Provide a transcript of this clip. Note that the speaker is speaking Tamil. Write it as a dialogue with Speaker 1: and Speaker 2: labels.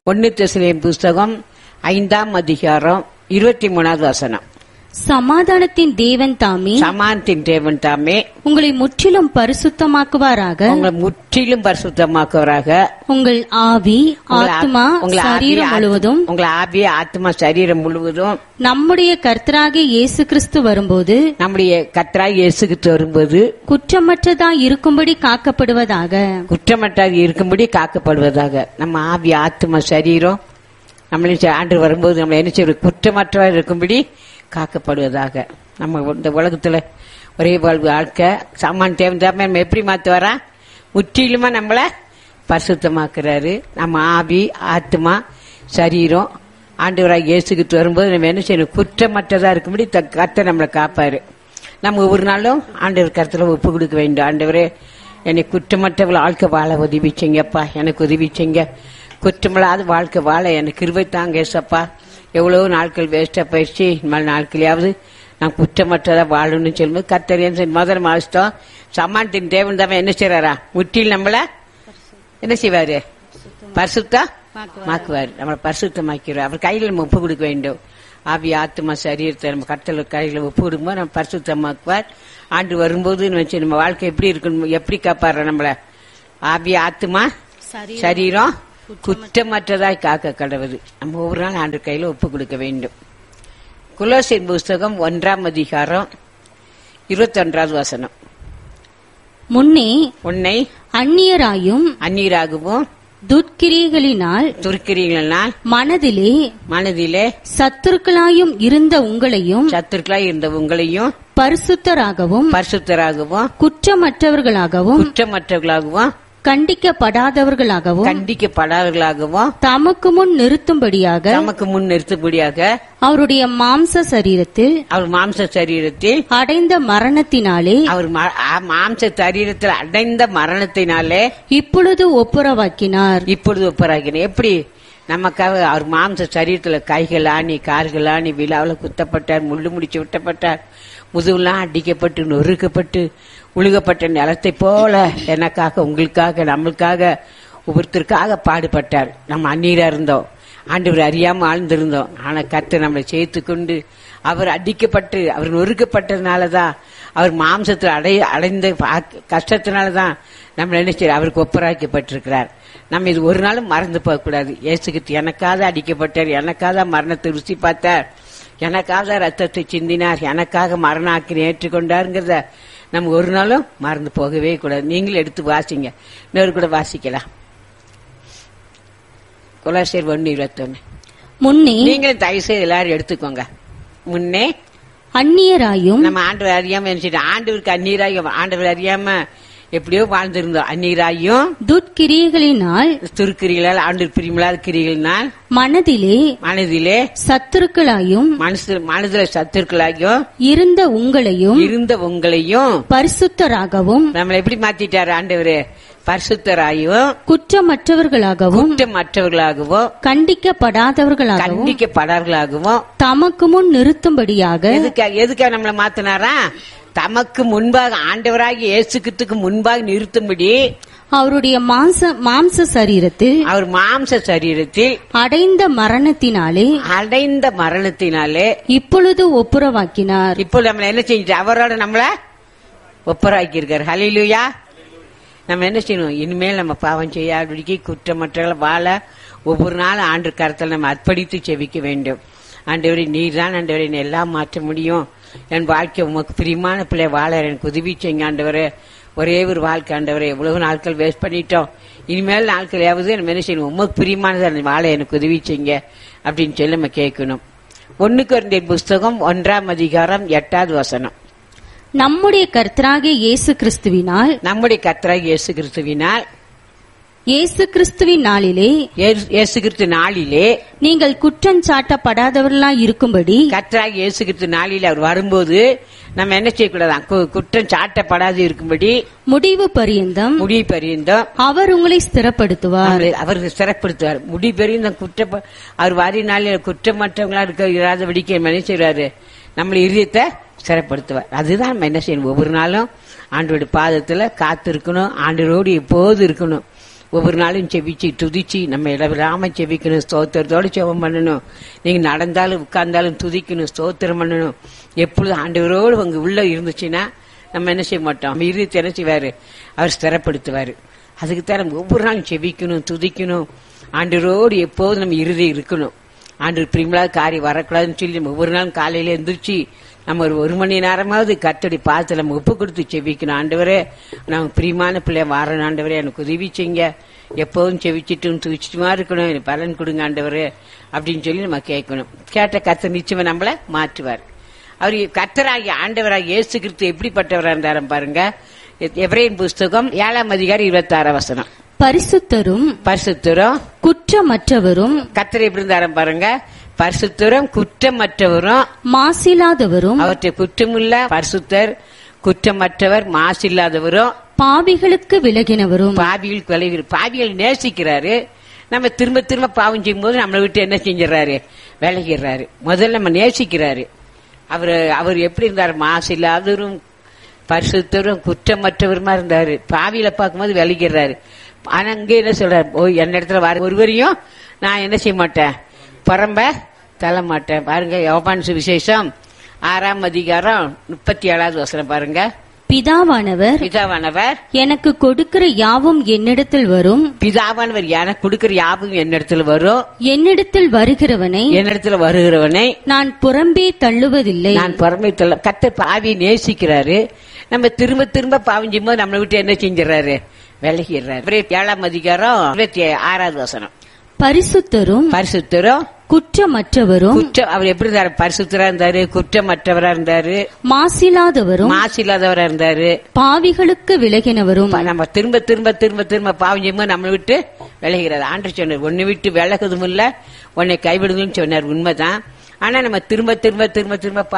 Speaker 1: ஒன்னு தெசலேம் புஸ்தகம் ஐந்தாம் அதிகாரம் இருபத்தி மூணாவது வசனம்
Speaker 2: சமாதானத்தின் தேவன் தாமே
Speaker 1: சமானத்தின் தேவன் தாமே
Speaker 2: உங்களை முற்றிலும் பரிசுத்தமாக்குவாராக
Speaker 1: உங்களை முற்றிலும் பரிசுத்தமாக்குவராக
Speaker 2: உங்கள் ஆவி
Speaker 1: உங்களை ஆ-
Speaker 2: ஆத்மா
Speaker 1: உங்களை ஆவி,
Speaker 2: சரீரம்
Speaker 1: ஆத்மா-
Speaker 2: முழுவதும்
Speaker 1: உங்களை ஆவி ஆத்மா சரீரம் முழுவதும்
Speaker 2: நம்முடைய கர்த்தராகிய இயேசு கிறிஸ்து வரும்போது
Speaker 1: நம்முடைய கத்தராய் இயேசுக்கு வரும்போது
Speaker 2: குற்றமற்றதா இருக்கும்படி காக்கப்படுவதாக
Speaker 1: குற்றமற்றாக இருக்கும்படி காக்கப்படுவதாக நம்ம ஆவி ஆத்மா சரீரம் நம்மளையும் ஆண்டு வரும்போது நம்ம என்ன செய்வது குற்றமற்றவர் இருக்கும்படி காக்கப்படுவதாக நம்ம இந்த உலகத்துல ஒரே வாழ்வு வாழ்க்கை சாமான் தேவந்தாம நம்ம எப்படி மாத்துவாரா முற்றிலுமா நம்மள பரிசுத்தமாக்குறாரு நம்ம ஆவி ஆத்மா சரீரம் ஆண்டவராக இயேசுகிட்டு வரும்போது நம்ம என்ன செய்யணும் குற்றமற்றதா இருக்கும்படி த- கர்த்தர் நம்மளை காப்பாரு நம்ம ஒவ்வொரு நாளும் ஆண்டவர் கருத்துல ஒப்பு கொடுக்க வேண்டும் ஆண்டவரே என்னை குற்றமற்றவள் வாழ்க்கை வாழ உதவி செய்யுங்கப்பா எனக்கு உதவி செய்யுங்க குற்றமில்லாத வாழ்க்கை வாழ எனக்கு கிருபை தாங்க ஏசப்பா எவ்வளவு நாட்கள் வேஸ்டா போயிடுச்சு இனிமேல் நாட்களையாவது நான் குற்றமற்றதா வாழணும்னு சொல்லும்போது கர்த்தர் என்ன செய்ய- முதல்ல மாசிட்டோம் சம்மானத்தின் தேவன் தான் என்ன செய்யறாரா முற்றில் நம்மள என்ன செய்வாரு பரிசுத்தா மாக்குவார் நம்மளை பரிசுத்தமாக்கிறார் அவர் கையில நம்ம ஒப்பு கொடுக்க வேண்டும் ஆவி ஆத்மா சரீரத்தை நம்ம கட்டளை கையில ஒப்பு கொடுக்கும்போது நம்ம பரிசுத்தமாக்குவார் ஆண்டு வரும்போது வச்சு நம்ம வாழ்க்கை எப்படி இருக்கணும் எப்படி காப்பாரு நம்மள ஆவி ஆத்மா சரீரம் குற்றமற்றதாய் காக்க கடவுது நம்ம ஒவ்வொரு நாள் ஆண்டு கையில ஒப்பு கொடுக்க வேண்டும் குலோசின் புஸ்தகம் ஒன்றாம் அதிகாரம் இருபத்தொன்றாவது வசனம்
Speaker 2: முன்னே
Speaker 1: உன்னை
Speaker 2: அந்நியராயும்
Speaker 1: அந்நீராகவும்
Speaker 2: துட்கிரிகளினால்
Speaker 1: துருக்கிறீங்களால்
Speaker 2: மனதிலே
Speaker 1: மனதிலே
Speaker 2: சத்துருக்களாயும் இருந்த உங்களையும்
Speaker 1: சத்துருக்களாய் இருந்த உங்களையும்
Speaker 2: பரிசுத்தராகவும்
Speaker 1: பரிசுத்தராகவும்
Speaker 2: குற்றமற்றவர்களாகவும்
Speaker 1: குற்றமற்றவர்களாகவும்
Speaker 2: கண்டிக்கப்படாதவர்களாகவும்
Speaker 1: கண்டிக்கப்படாதவர்களாகவும்
Speaker 2: தமக்கு முன் நிறுத்தும்படியாக
Speaker 1: நமக்கு முன் நிறுத்தபடியாக
Speaker 2: அவருடைய மாம்ச சரீரத்தில்
Speaker 1: அவர் மாம்ச சரீரத்தில்
Speaker 2: அடைந்த மரணத்தினாலே
Speaker 1: அவர் ம- ஆ- மாம்ச சரீரத்தில் அடைந்த மரணத்தினாலே
Speaker 2: இப்பொழுது ஒப்புரவாக்கினார்
Speaker 1: இப்பொழுது ஒப்பராகிறேன் எப்படி நமக்காக அவர் மாம்ச சரீரத்துல கைகள் ஆணி கால்கள் ஆணி விழாவில் குத்தப்பட்டார் முள்ளு முடிச்சு விட்டப்பட்டார் முதுகுலாம் அடிக்கப்பட்டு நொறுக்கப்பட்டு உழுகப்பட்ட நிலத்தை போல எனக்காக உங்களுக்காக நம்மளுக்காக ஒவ்வொருத்தருக்காக பாடுபட்டார் நம்ம அந்நீரா இருந்தோம் ஆண்டவர் அறியாம ஆழ்ந்திருந்தோம் ஆனா கத்து நம்மளை சேர்த்து கொண்டு அவர் அடிக்கப்பட்டு அவர் நொறுக்கப்பட்டதுனாலதான் அவர் மாம்சத்தில் அடை அடைந்த பா- கஷ்டத்தினாலதான் நம்ம நினைச்சு அவருக்கு ஒப்பராக்கப்பட்டிருக்கிறார் நம்ம இது ஒரு நாளும் மறந்து போக கூடாது இயேசுகிட்டு எனக்காக அடிக்கப்பட்டார் எனக்காக மரணத்தை ருசி பார்த்தார் எனக்காக ரத்தத்தை சிந்தினார் எனக்காக மரண ஆக்கினை ஏற்றுக்கொண்டாருங்கிறத நம்ம ஒரு நாளும் மறந்து போகவே கூடாது நீங்களும் எடுத்து வாசிங்க இன்னொரு கூட வாசிக்கலாம் குலாசியர் ஒன்னு இருபத்தொன்னு
Speaker 2: முன்னே
Speaker 1: நீங்களும் தயவு செய்து எல்லாரும் எடுத்துக்கோங்க முன்னே
Speaker 2: அந்நியராயும்
Speaker 1: நம்ம ஆண்டவர் அறியாம நினைச்சிட்டு ஆண்டவருக்கு அந்நீராயும் ஆண்டவர் அறியாம எப்படியோ வாழ்ந்திருந்தோம் அந்நீராயும்
Speaker 2: துட்கிரியைகளினால்
Speaker 1: துருக்கிரிகளால் ஆண்டவர் பிரிமில்லாத கிரிகளினால்
Speaker 2: மனதிலே
Speaker 1: மனதிலே
Speaker 2: சத்துருக்களாயும்
Speaker 1: மனசு மனதுல சத்துருக்களாகியும்
Speaker 2: இருந்த உங்களையும்
Speaker 1: இருந்த உங்களையும்
Speaker 2: பரிசுத்தராகவும்
Speaker 1: நம்மளை எப்படி மாத்திட்டாரு ஆண்டவரு பரிசுத்தராயும்
Speaker 2: குற்றமற்றவர்களாகவும்
Speaker 1: குற்றமற்றவர்களாகவும்
Speaker 2: கண்டிக்கப்படாதவர்களாகவும்
Speaker 1: கண்டிக்கப்படாதவர்களாகவும்
Speaker 2: தமக்கு முன் நிறுத்தும்படியாக
Speaker 1: எதுக்காக எதுக்காக நம்மளை மாத்தினாரா தமக்கு முன்பாக ஆண்டவராகி இயேசுக்கு முன்பாக நிறுத்தும்படி
Speaker 2: அவருடைய மாம்ச மாம்ச சரீரத்தில்
Speaker 1: அவர் மாம்ச சரீரத்தில்
Speaker 2: அடைந்த மரணத்தினாலே
Speaker 1: அடைந்த மரணத்தினாலே
Speaker 2: இப்பொழுது ஒப்புரவாக்கினார்
Speaker 1: இப்போ நம்மள என்ன செஞ்சுட்டு அவரோட நம்மள ஒப்பராக்கி இருக்காரு ஹலிலுயா நம்ம என்ன செய்யணும் இனிமேல் நம்ம பாவம் செய்யாதபடிக்கு குற்றமற்றவர்களை வாழ ஒவ்வொரு நாளும் ஆண்டு கருத்தில் நம்ம அர்ப்பணித்து செவிக்க வேண்டும் ஆண்டவரே நீர் தான் ஆண்டவரே என்னை எல்லாம் மாற்ற முடியும் என் வாழ்க்கை உமக்கு பிரியமான பிள்ளை வாழ எனக்கு உதவி செய்யுங்க ஆண்டவரே ஒரே ஒரு வாழ்க்கை ஆண்டவரே எவ்வளவு நாட்கள் வேஸ்ட் பண்ணிட்டோம் இனிமேல் நாட்களையாவது நம்ம என்ன செய்யணும் உமக்கு பிரியமானதை வாழ எனக்கு உதவி செய்யுங்க அப்படின்னு சொல்லி நம்ம கேட்கணும் ஒண்ணுக்கு ஒரு புஸ்தகம் ஒன்றாம் அதிகாரம் எட்டாவது வசனம்
Speaker 2: நம்முடைய கர்த்தராகிய இயேசு கிறிஸ்துவினால்
Speaker 1: நம்முடைய கர்த்தராக இயேசு கிறிஸ்துவினால்
Speaker 2: இயேசு கிறிஸ்துவின் நாளிலே
Speaker 1: இயேசு- இயேசு கிறிஸ்து நாளிலே
Speaker 2: நீங்கள் குற்றம் சாட்டப்படாதவர்களாய் இருக்கும்படி
Speaker 1: கர்த்தராக இயேசு கிறிஸ்து நாளில் அவர் வரும்போது நம்ம என்ன செய்யக்கூடாது கு- குற்றம் சாட்டப்படாது இருக்கும்படி
Speaker 2: முடிவு பரியந்தம்
Speaker 1: முடிவு பெரியந்தோம்
Speaker 2: அவர் உங்களை ஸ்திரப்படுத்துவார்
Speaker 1: நம்மளை அவருக்கு சிறப்படுத்துவார் முடி பெரியந்தம் குற்ற அவர் வாரி நாளில் குற்றமற்றவங்களா இருக்க இராதபடிக்கு என்ன செய்வாரு நம்மள இதயத்தை சிறப்படுத்துவார் அதுதான் நம்ம என்ன செய்யணும் ஒவ்வொரு நாளும் ஆண்டோட பாதத்துல காத்து இருக்கணும் ஆண்டரோடு எப்போது இருக்கணும் ஒவ்வொரு நாளும் செவிச்சு துதிச்சு நம்ம இடவிடாம செவிக்கணும் ஸ்தோத்திரத்தோடு செவம் பண்ணணும் நீங்க நடந்தாலும் உட்கார்ந்தாலும் துதிக்கணும் ஸ்தோத்திரம் பண்ணணும் எப்பொழுதும் ஆண்டவரோடு உங்க உள்ள இருந்துச்சுன்னா நம்ம என்ன செய்ய மாட்டோம் நம்ம இறுதி என்ன செய்வாரு அவர் ஸ்திரப்படுத்துவாரு அதுக்கு தான் நம்ம ஒவ்வொரு நாளும் செவிக்கணும் துதிக்கணும் ஆண்டவரோடு எப்போதும் நம்ம இறுதி இருக்கணும் ஆண்டு பிரிமலாத காரியம் வரக்கூடாதுன்னு சொல்லி நம்ம ஒவ்வொரு நாளும் காலையில எந்திரிச்சு நம்ம ஒரு ஒரு மணி நேரமாவது கத்தடி பார்த்து நம்ம ஒப்பு கொடுத்து செவிக்கணும் ஆண்டவரே நான் பிரியமான பிள்ளைய வாரணும் ஆண்டவரே எனக்கு உதவி செய்யுங்க எப்போதும் செவிச்சிட்டும் துவிச்சிட்டுமா இருக்கணும் எனக்கு பலன் கொடுங்க ஆண்டவரே அப்படின்னு சொல்லி நம்ம கேட்கணும் கேட்ட கத்த நிச்சயமா நம்மள மாற்றுவார் அவர் கத்தராகி ஆண்டவராகி இயேசு கிறிஸ்து எப்படிப்பட்டவரா இருந்தாரும் பாருங்க எவரேன் புஸ்தகம் ஏழாம் அதிகாரி இருபத்தி ஆறாம் வசனம்
Speaker 2: பரிசுத்தரும்
Speaker 1: பரிசுத்தரும்
Speaker 2: குற்றமற்றவரும்
Speaker 1: கத்தர் எப்படி இருந்தாரம் பாருங்க பரிசுத்தரும் குற்றமற்றவரும்
Speaker 2: மாசில்லாதவரும்
Speaker 1: அவற்றை குற்றமுள்ள பரிசுத்தர் குற்றமற்றவர் மாசில்லாதவரும்
Speaker 2: பாவிகளுக்கு விலகினவரும்
Speaker 1: பாவிகள் விளைவி பாவிகள் நேசிக்கிறாரு நம்ம திரும்ப திரும்ப பாவம் செய்யும்போது நம்மளை விட்டு என்ன செஞ்சிடறாரு விலகிடுறாரு முதல்ல நம்ம நேசிக்கிறாரு அவர் அவர் எப்படி இருந்தார் மாசு இல்லாதவரும் பரிசுத்தரும் குற்றமற்றவருமா இருந்தாரு பாவியில பார்க்கும்போது விலகிடுறாரு ஆனா அங்க என்ன சொல்றாரு ஓ என்ன இடத்துல வர ஒருவரையும் நான் என்ன செய்ய மாட்டேன் புறம்ப தள்ள மாட்டேன் பாருங்க யோபான் விசேஷம் ஆறாம் அதிகாரம் முப்பத்தி ஏழாவது வசனம் பாருங்க
Speaker 2: பிதாவானவர்
Speaker 1: பிதாவானவர்
Speaker 2: எனக்கு கொடுக்கிற யாவும் என்னிடத்தில் வரும்
Speaker 1: பிதாவானவர் எனக்கு கொடுக்கிற யாவும் என்னிடத்துல வரும்
Speaker 2: என்னிடத்தில் வருகிறவனை
Speaker 1: என்னிடத்துல வருகிறவனை
Speaker 2: நான் புறம்பே தள்ளுவதில்லை
Speaker 1: நான் புறமை தள்ள கத்த பாவியை நேசிக்கிறாரு நம்ம திரும்ப திரும்ப பாவம் செய்யும்போது நம்மளை விட்டு என்ன செஞ்சிடறாரு விலகிடுறாரு அப்புறம் ஏழாம் அதிகாரம் இருபத்தி ஆறாவது வசனம்
Speaker 2: பரிசுத்தரும்
Speaker 1: பரிசுத்தரும்
Speaker 2: குற்றமற்றவரும்
Speaker 1: குற்றம் அவர் எப்படி இருந்தாரு பரிசுத்தரா இருந்தாரு குற்றமற்றவரா இருந்தாரு
Speaker 2: மாசில்லாதவரும்
Speaker 1: மாசு இல்லாதவரா இருந்தாரு
Speaker 2: பாவிகளுக்கு விலகினவரும்
Speaker 1: ப- நம்ம திரும்ப திரும்ப திரும்ப திரும்ப பாவம் செய்யும்போது நம்மளை விட்டு விலகிறது ஆண்டு சொன்னார் உன்னை விட்டு விலகுதும் இல்ல உன்னை கைவிடுதுன்னு சொன்னார் உண்மைதான் ஆனா நம்ம திரும்ப திரும்ப திரும்ப திரும்ப